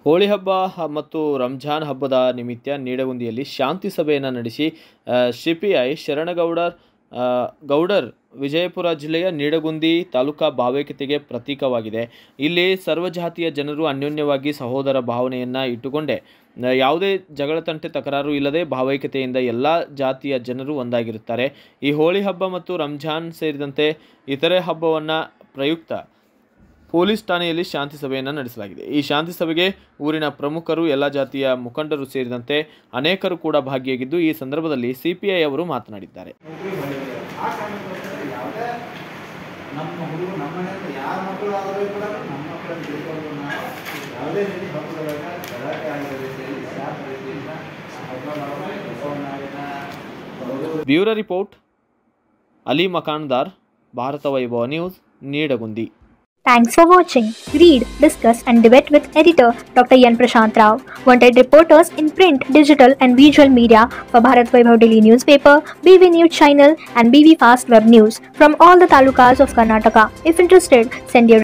ಹೋಳಿ ಹಬ್ಬ ಹ- ಮತ್ತು ರಂಜಾನ್ ಹಬ್ಬದ ನಿಮಿತ್ತ ನೀಡಗುಂದಿಯಲ್ಲಿ ಶಾಂತಿ ಸಭೆಯನ್ನು ನಡೆಸಿ ಸಿಪಿಐ ಶರಣಗೌಡರ್ ಆ, ಗೌಡರ್ ವಿಜಯಪುರ ಜಿಲ್ಲೆಯ ನೀಡಗುಂದಿ ತಾಲೂಕಾ ಭಾವೈಕ್ಯತೆಗೆ ಪ್ರತೀಕವಾಗಿದೆ ಇಲ್ಲಿ ಸರ್ವಜಾತಿಯ ಜನರು ಅನ್ಯೋನ್ಯವಾಗಿ ಸಹೋದರ ಭಾವನೆಯನ್ನು ಇಟ್ಟುಕೊಂಡೆ ನ- ಯಾವುದೇ ಜಗಳ ತಂಟೆ ತಕರಾರು ಇಲ್ಲದೆ ಭಾವೈಕ್ಯತೆಯಿಂದ ಎಲ್ಲ ಜಾತಿಯ ಜನರು ಒಂದಾಗಿರುತ್ತಾರೆ ಈ ಹೋಳಿ ಹಬ್ಬ ಮತ್ತು ರಂಜಾನ್ ಸೇರಿದಂತೆ ಇತರೆ ಹಬ್ಬವನ್ನು ಪ್ರಯುಕ್ತ ಪೊಲೀಸ್ ಠಾಣೆಯಲ್ಲಿ ಶಾಂತಿ ಸಭೆಯನ್ನು ನಡೆಸಲಾಗಿದೆ ಈ ಶಾಂತಿ ಸಭೆಗೆ ಊರಿನ ಪ್ರಮುಖರು ಎಲ್ಲ ಜಾತಿಯ ಮುಖಂಡರು ಸೇರಿದಂತೆ ಅನೇಕರು ಕೂಡ ಭಾಗಿಯಾಗಿದ್ದು ಈ ಸಂದರ್ಭದಲ್ಲಿ ಸಿಪಿಐ ಅವರು ಮಾತನಾಡಿದ್ದಾರೆ ನೌಕರಿ ಮಾಡಿದ್ದಾರೆ ಆ ಕಾರಣಕ್ಕೋಸ್ಕರ ಯಾವುದೇ ನಮ್ಮ ಹುಡುಗರು ನಮ್ಮ ಮನೆಯಿಂದ ಯಾರ ಮಕ್ಕಳು ಆದರೂ ಕೂಡ ನಮ್ಮ ಮಕ್ಕಳನ್ನು ತಿಳ್ಕೊಂಡು ನಾವು ಯಾವುದೇ ರೀತಿ ಹಬ್ಬದೊಳಗೆ ಗಲಾಟೆ ಆಗದ ರೀತಿಯಲ್ಲಿ ಶಾಂತ ರೀತಿಯಿಂದ ಆ ಹಬ್ಬ ನಾವು ಹಬ್ಬವನ್ನ bureau report Ali Makandar Bharata Vaibhava news Nidagundi Thanks for watching. Read, discuss, and debate with editor Dr. Yan Prashant Rao. Wanted reporters in print, digital, and visual media for Bharat Vaibhav Daily Newspaper, BV News Channel, and BV Fast Web News from all the talukas of Karnataka. If interested, send your